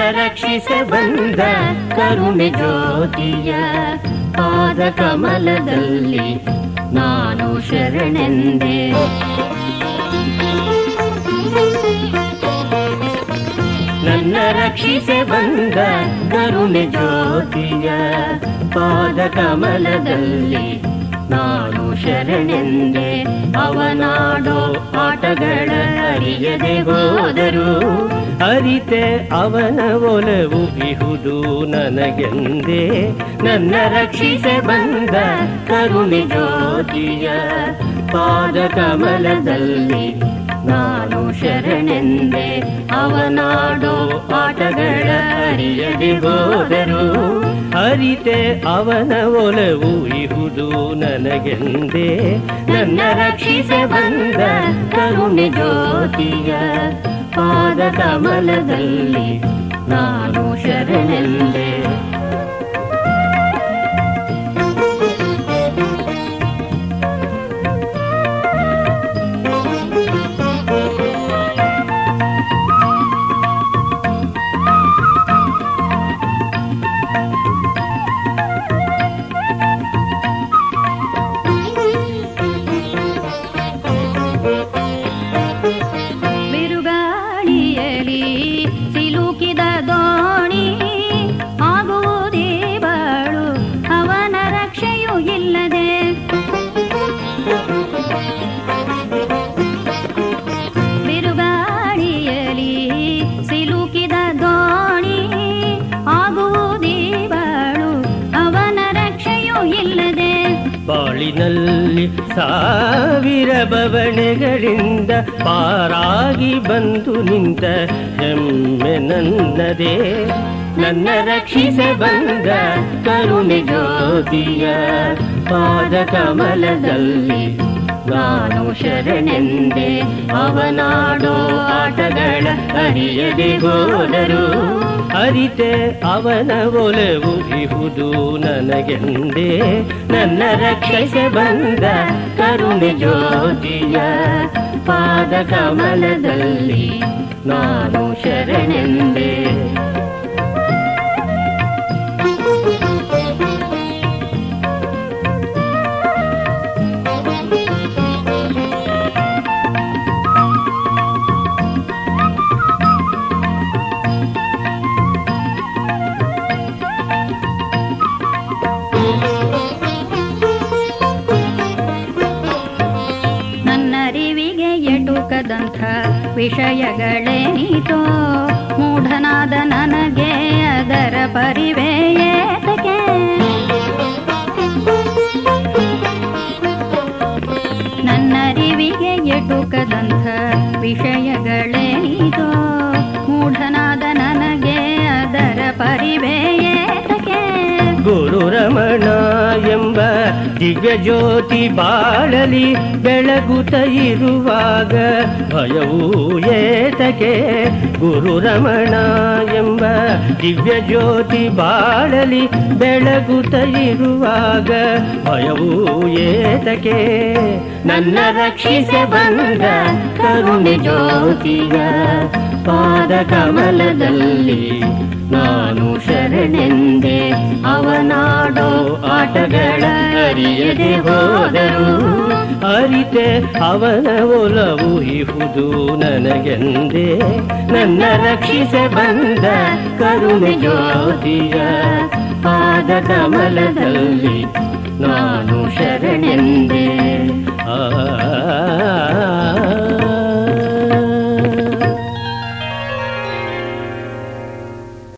ರಕ್ಷಿಸ ಬಂದ ಕರುಣೆ ಜ್ಯೋತಿಯ ಪಾದ ಕಮಲದಲ್ಲಿ ನಾನು ಶರಣೆಂದೆ ನನ್ನ ರಕ್ಷಿಸೆ ಬಂದ ಕರುಣೆ ಜ್ಯೋತಿಯ ಪಾದ ಕಮಲದಲ್ಲಿ ನಾನು ಶರಣೆಂದೆ ಅವನಾಡೋ ಆಟಗಳ ಅರಿಯದೆ ಹೋದರು ಅರಿತೆ ಅವನ ಒಲವು ಇಹುದು ನನಗೆಂದೇ ನನ್ನ ರಕ್ಷಿಸೆ ಬಂದ ಕರುಣೆ ಜ್ಯೋತಿಯ ಪಾದ ಕಮಲದಲ್ಲಿ ನಾನು ಶರಣೆಂದೆ ಅವನಾಡೋ ಆಟಗಳ ಅರಿಯದೆ ಹೋದರು ಅರಿತೆ ಅವನ ಒಲವು ಇಹುದು ನನಗೆಂದೇ ನನ್ನ ರಕ್ಷಿಸೆ ಬಂದ ಕರುಣೆ ಜ್ಯೋತಿಯ ಪಾದ ಕಮಲದಲ್ಲಿ ನಾನು ಶರಣೆಂದೆ ಬಿರುಗಾಳಿಯಲಿ ಸಿಲುಕಿದ ದೋಣಿ ಆಗುವುದೇ ಬಾಳು ಅವನ ರಕ್ಷೆಯೂ ಇಲ್ಲದೆ ಬಿರುಗಾಳಿಯಲಿ ಸಿಲುಕಿದ ದೋಣಿ ಆಗುವುದೇ ಬಾಳು ಅವನ ರಕ್ಷೆಯೂ ಇಲ್ಲದೆ ಬಾಳಿನಲ್ಲಿ ಸಾವಿರ ಬವಣೆಗಳಿಂದ ಪಾರಾಗಿ ಬಂದು ನಿಂತ ಹೆಮ್ಮೆ ನನ್ನದೇ ನನ್ನ ರಕ್ಷಿಸೆ ಬಂದ ಕರುಣೆ ಜ್ಯೋತಿಯ ಪಾದ ಕಮಲದಲ್ಲಿ ನಾನು ಶರಣೆಂದೆ ಅವನಾಡೋ ಆಟಗಳ ಅರಿಯದೆ ಹೋದರು ಅರಿತೆ ಅವನ ಒಲವು ಇಹುದು ನನಗೆಂದೇ ನನ್ನ ರಕ್ಷಿಸೆ ಬಂದ ಕರುಣೆ ಜ್ಯೋತಿಯ ಪಾದ ಕಮಲದಲ್ಲಿ ನಾನು ಶರಣೆಂದೆ ನನ್ನರಿವಿಗೆ ಎಟುಕದಂಥ ವಿಷಯಗಳೇನಿತೋ ಮೂಢನಾದ ನನಗೆ ಅದರ ಪರಿವೇಯೇತಕ್ಕೆ ನನ್ನರಿವಿಗೆ ಎಟುಕದಂಥ ವಿಷಯಗಳೇನಿತೋ ಮೂಢನಾದ ನನಗೆ ಅದರ ಪರಿವೇಯೇತಕ್ಕೆ ಗುರು ರಮಣ ಎಂಬ ದಿವ್ಯ ಜ್ಯೋತಿ ಬಾಳಲಿ ಬೆಳಗುತ್ತ ಇರುವಾಗ ಭಯವೂ ಏತಕೆ ಗುರು ರಮಣ ಎಂಬ ದಿವ್ಯ ಜ್ಯೋತಿ ಬಾಳಲಿ ಬೆಳಗುತ್ತ ಇರುವಾಗ ಭಯವೂ ಏತಕೆ ನನ್ನ ರಕ್ಷಿಸೆ ಬಂದ ಕರುಣೆ ಜ್ಯೋತಿಯ ಪಾದ ಕಮಲದಲ್ಲಿ ನಾನು ಶರಣೆಂದೆ ಅವನಾಡೋ ಆಟಗಳ ಅರಿಯದೆ ಹೋದರು ಅರಿತೆ ಅವನ ಒಲವು ಇಹುದು ನನಗೆಂದೇ ನನ್ನ ರಕ್ಷಿಸೆ ಬಂದ ಕರುಣೆ ಜ್ಯೋತಿಯ ಪಾದ ಕಮಲದಲ್ಲಿ